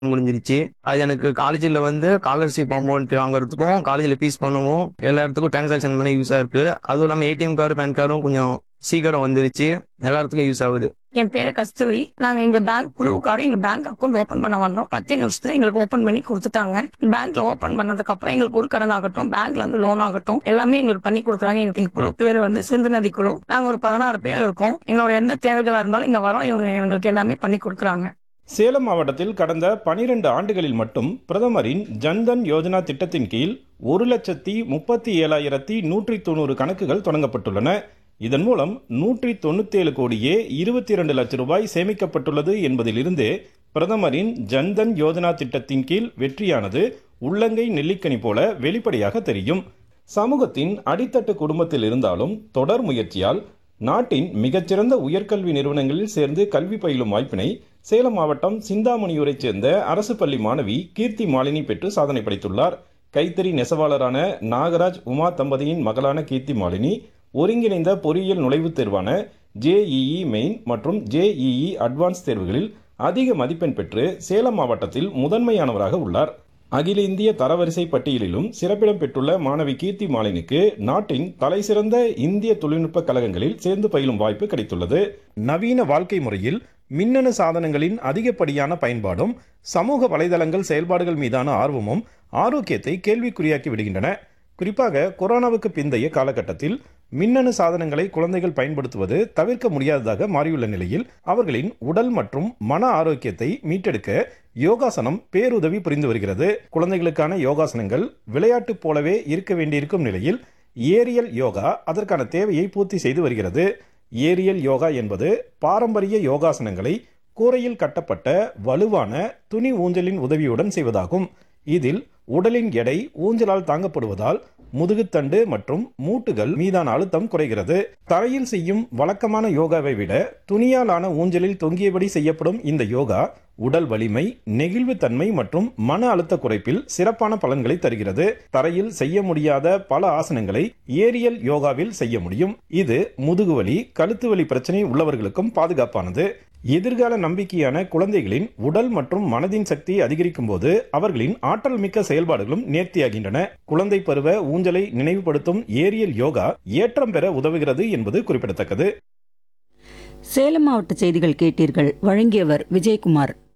முடிஞ்சிருச்சு அது எனக்கு காலேஜில் வந்து ஸ்காலர்ஷிப் அமௌண்ட் வாங்குறதுக்கும் காலேஜில் ஃபீஸ் பண்ணவும் எல்லா இடத்துக்கும் டிரான்சாக்ஷன் பண்ண யூஸாக இருக்கு அதுவும் இல்லாமல் ஏடிஎம் கார்டு பேன் கார்டும் கொஞ்சம் சீக்கிரம் வந்துருச்சு எல்லா இடத்துக்கும் யூஸ் ஆகுது என் பேரு கஸ்தூரி நாங்க எங்க பேங்க் குழுவுக்காக எங்க பேங்க் அக்கௌண்ட் ஓபன் பண்ண வந்தோம் பத்து நிமிஷத்துல எங்களுக்கு ஓபன் பண்ணி கொடுத்துட்டாங்க பேங்க்ல ஓபன் பண்ணதுக்கு அப்புறம் எங்களுக்கு ஒரு கடன் ஆகட்டும் பேங்க்ல இருந்து லோன் ஆகட்டும் எல்லாமே எங்களுக்கு பண்ணி கொடுக்குறாங்க எங்களுக்கு குழு பேர் வந்து சிந்து நதி குழு நாங்க ஒரு பதினாறு பேர் இருக்கோம் எங்களோட எந்த தேவைகளா இருந்தாலும் இங்க வரோம் இவங்க எங்களுக்கு எல்லாமே பண்ணி கொடுக்குறாங்க சேலம் மாவட்டத்தில் கடந்த 12 ஆண்டுகளில் மட்டும் பிரதமரின் ஜன்தன் யோஜனா திட்டத்தின் கீழ் ஒரு லட்சத்தி முப்பத்தி ஏழாயிரத்தி நூற்றி தொண்ணூறு கணக்குகள் தொடங்கப்பட்டுள்ளன இதன் மூலம் நூற்றி தொண்ணூத்தேழு கோடியே இருபத்தி இரண்டு லட்சம் ரூபாய் சேமிக்கப்பட்டுள்ளது என்பதிலிருந்து பிரதமரின் ஜன்தன் யோஜனா திட்டத்தின் கீழ் வெற்றியானது உள்ளங்கை நெல்லிக்கனி போல வெளிப்படையாக தெரியும் சமூகத்தின் அடித்தட்டு குடும்பத்தில் இருந்தாலும் தொடர் முயற்சியால் நாட்டின் மிகச்சிறந்த உயர்கல்வி நிறுவனங்களில் சேர்ந்து கல்வி பயிலும் வாய்ப்பினை சேலம் மாவட்டம் சிந்தாமணியூரைச் சேர்ந்த அரசு பள்ளி மாணவி கீர்த்தி மாலினி பெற்று சாதனை படைத்துள்ளார் கைத்தறி நெசவாளரான நாகராஜ் உமா தம்பதியின் மகளான கீர்த்தி மாலினி ஒருங்கிணைந்த பொறியியல் நுழைவுத் தேர்வான ஜேஇஇ மெயின் மற்றும் ஜேஇஇ அட்வான்ஸ் தேர்வுகளில் அதிக மதிப்பெண் பெற்று சேலம் மாவட்டத்தில் முதன்மையானவராக உள்ளார் அகில இந்திய தரவரிசை பட்டியலிலும் சிறப்பிடம் பெற்றுள்ள மாணவி கீர்த்தி மாலினிக்கு நாட்டின் தலைசிறந்த இந்திய தொழில்நுட்ப கழகங்களில் சேர்ந்து பயிலும் வாய்ப்பு கிடைத்துள்ளது நவீன வாழ்க்கை முறையில் மின்னணு சாதனங்களின் அதிகப்படியான பயன்பாடும் சமூக வலைதளங்கள் செயல்பாடுகள் மீதான ஆர்வமும் ஆரோக்கியத்தை கேள்விக்குறியாக்கி விடுகின்றன குறிப்பாக கொரோனாவுக்கு பிந்தைய காலகட்டத்தில் மின்னணு சாதனங்களை குழந்தைகள் பயன்படுத்துவது தவிர்க்க முடியாததாக மாறியுள்ள நிலையில் அவர்களின் உடல் மற்றும் மன ஆரோக்கியத்தை மீட்டெடுக்க யோகாசனம் பேருதவி புரிந்து வருகிறது குழந்தைகளுக்கான யோகாசனங்கள் விளையாட்டு போலவே இருக்க வேண்டியிருக்கும் நிலையில் ஏரியல் யோகா அதற்கான தேவையை பூர்த்தி செய்து வருகிறது ஏரியல் யோகா என்பது பாரம்பரிய யோகாசனங்களை கூரையில் கட்டப்பட்ட வலுவான துணி ஊஞ்சலின் உதவியுடன் செய்வதாகும் இதில் உடலின் எடை ஊஞ்சலால் தாங்கப்படுவதால் முதுகுத்தண்டு மற்றும் மூட்டுகள் மீதான அழுத்தம் குறைகிறது தரையில் செய்யும் வழக்கமான யோகாவை விட துணியாலான ஊஞ்சலில் தொங்கியபடி செய்யப்படும் இந்த யோகா உடல் வலிமை நெகிழ்வுத்தன்மை மற்றும் மன அழுத்த குறைப்பில் சிறப்பான பலன்களை தருகிறது தரையில் செய்ய முடியாத பல ஆசனங்களை ஏரியல் யோகாவில் செய்ய முடியும் இது முதுகுவலி கழுத்து வலி பிரச்சனை உள்ளவர்களுக்கும் பாதுகாப்பானது எதிர்கால நம்பிக்கையான குழந்தைகளின் உடல் மற்றும் மனதின் சக்தியை அதிகரிக்கும் போது அவர்களின் ஆற்றல் மிக்க செயல்பாடுகளும் நேர்த்தியாகின்றன குழந்தை பருவ ஊஞ்சலை நினைவுபடுத்தும் ஏரியல் யோகா ஏற்றம் பெற உதவுகிறது என்பது குறிப்பிடத்தக்கது சேலம் மாவட்ட செய்திகள் கேட்டீர்கள் வழங்கியவர் விஜயகுமார்